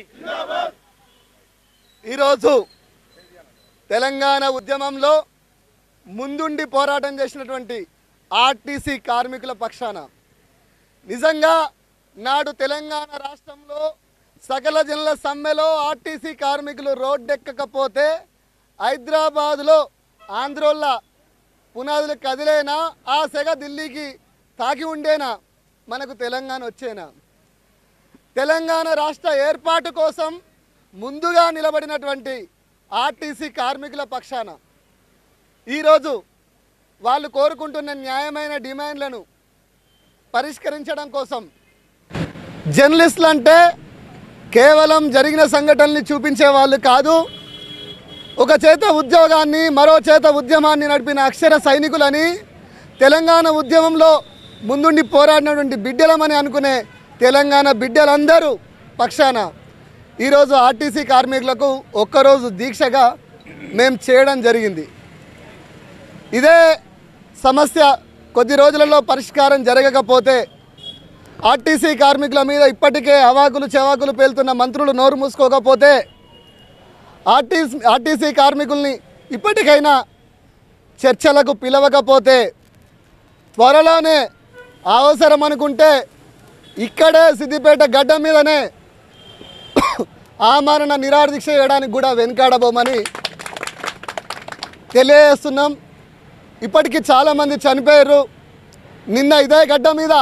ఈరోజు తెలంగాణ ఉద్యమంలో ముందుండి పోరాటం చేసినటువంటి ఆర్టీసీ కార్మికుల పక్షాన నిజంగా నాడు తెలంగాణ రాష్ట్రంలో సకల జనుల సమ్మెలో ఆర్టీసీ కార్మికులు రోడ్డెక్కకపోతే హైదరాబాదులో ఆంధ్రోళ్ళ పునాదులు కదిలేనా ఆ సెగ ఢిల్లీకి తాకి ఉండేనా మనకు తెలంగాణ వచ్చేనా తెలంగాణ రాష్ట్ర ఏర్పాటు కోసం ముందుగా నిలబడినటువంటి ఆర్టీసీ కార్మికుల పక్షాన ఈరోజు వాళ్ళు కోరుకుంటున్న న్యాయమైన డిమాండ్లను పరిష్కరించడం కోసం జర్నలిస్టులు అంటే కేవలం జరిగిన సంఘటనల్ని చూపించే వాళ్ళు కాదు ఒక చేత ఉద్యోగాన్ని మరో చేత ఉద్యమాన్ని నడిపిన అక్షర సైనికులని తెలంగాణ ఉద్యమంలో ముందుండి పోరాడినటువంటి బిడ్డలమని అనుకునే తెలంగాణ బిడ్డలందరూ పక్షాన ఈరోజు ఆర్టీసీ కార్మికులకు ఒక్కరోజు దీక్షగా మేము చేయడం జరిగింది ఇదే సమస్య కొద్ది రోజులలో పరిష్కారం జరగకపోతే ఆర్టీసీ కార్మికుల మీద ఇప్పటికే అవాకులు చెవాకులు పేలుతున్న మంత్రులు నోరు మూసుకోకపోతే ఆర్టీసీ ఆర్టీసీ కార్మికుల్ని ఇప్పటికైనా చర్చలకు పిలవకపోతే త్వరలోనే అవసరం అనుకుంటే ఇక్కడే సిద్దిపేట గడ్డ మీదనే ఆమరణ నిరాదీక్ష చేయడానికి కూడా వెనుకాడబోమని తెలియజేస్తున్నాం ఇప్పటికీ చాలామంది చనిపోయారు నిన్న ఇదే గడ్డ మీద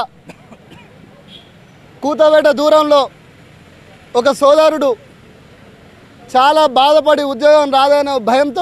కూతవేట దూరంలో ఒక సోదరుడు చాలా బాధపడి ఉద్యోగం రాదనే భయంతో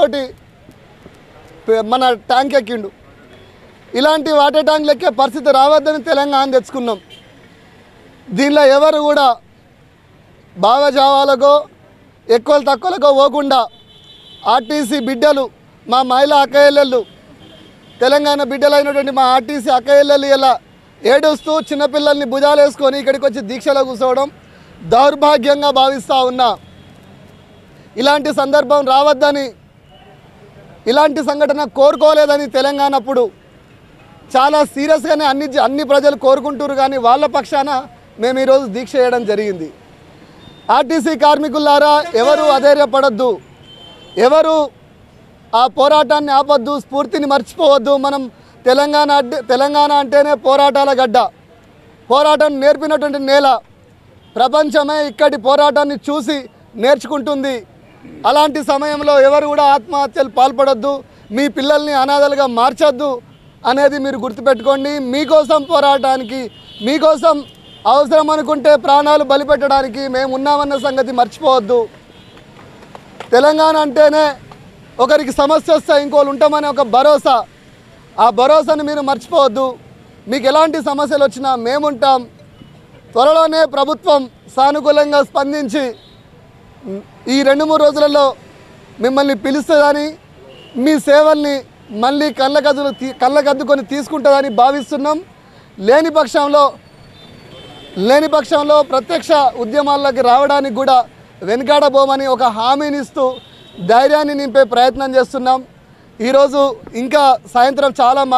మన ట్యాంక్ ఎక్కిండు ఇలాంటి వాటర్ ట్యాంక్ ఎక్కే పరిస్థితి రావద్దని తెలంగాణ తెచ్చుకున్నాం దీనిలో ఎవరు కూడా భావజావాలకో ఎక్కువ తక్కువలకో పోకుండా ఆర్టీసీ బిడ్డలు మా మహిళా అక్కయ్యలు తెలంగాణ బిడ్డలైనటువంటి మా ఆర్టీసీ అక్కయ్యలు ఇలా ఏడుస్తూ చిన్నపిల్లల్ని భుజాలు వేసుకొని ఇక్కడికి వచ్చి దీక్షలో కూర్చోవడం దౌర్భాగ్యంగా భావిస్తూ ఉన్నా ఇలాంటి సందర్భం రావద్దని ఇలాంటి సంఘటన కోరుకోలేదని తెలంగాణ అప్పుడు చాలా సీరియస్గానే అన్ని అన్ని ప్రజలు కోరుకుంటారు కానీ వాళ్ళ పక్షాన మేము ఈరోజు దీక్ష చేయడం జరిగింది ఆర్టీసీ కార్మికులారా ఎవరు అధైర్యపడద్దు ఎవరు ఆ పోరాటాన్ని ఆపొద్దు స్ఫూర్తిని మర్చిపోవద్దు మనం తెలంగాణ అడ్డ తెలంగాణ అంటేనే పోరాటాల గడ్డ పోరాటం నేర్పినటువంటి నేల ప్రపంచమే ఇక్కడి పోరాటాన్ని చూసి నేర్చుకుంటుంది అలాంటి సమయంలో ఎవరు కూడా ఆత్మహత్యలు పాల్పడొద్దు మీ పిల్లల్ని అనాథలుగా మార్చొద్దు అనేది మీరు గుర్తుపెట్టుకోండి మీకోసం పోరాటానికి మీకోసం అవసరం అనుకుంటే ప్రాణాలు బలిపెట్టడానికి మేము ఉన్నామన్న సంగతి మర్చిపోవద్దు తెలంగాణ అంటేనే ఒకరికి సమస్య వస్తే ఇంకోళ్ళు ఉంటామనే ఒక భరోసా ఆ భరోసాను మీరు మర్చిపోవద్దు మీకు ఎలాంటి సమస్యలు వచ్చినా మేముంటాం త్వరలోనే ప్రభుత్వం సానుకూలంగా స్పందించి ఈ రెండు మూడు రోజులలో మిమ్మల్ని పిలుస్తుందని మీ సేవల్ని మళ్ళీ కళ్ళకద్దులు తీ కళ్ళకద్దుకొని తీసుకుంటుందని భావిస్తున్నాం లేని పక్షంలో లేని పక్షంలో ప్రత్యక్ష ఉద్యమాల్లోకి రావడానికి కూడా వెనుకాడబోమని ఒక హామీని ఇస్తూ ధైర్యాన్ని నింపే ప్రయత్నం చేస్తున్నాం ఈరోజు ఇంకా సాయంత్రం చాలా మా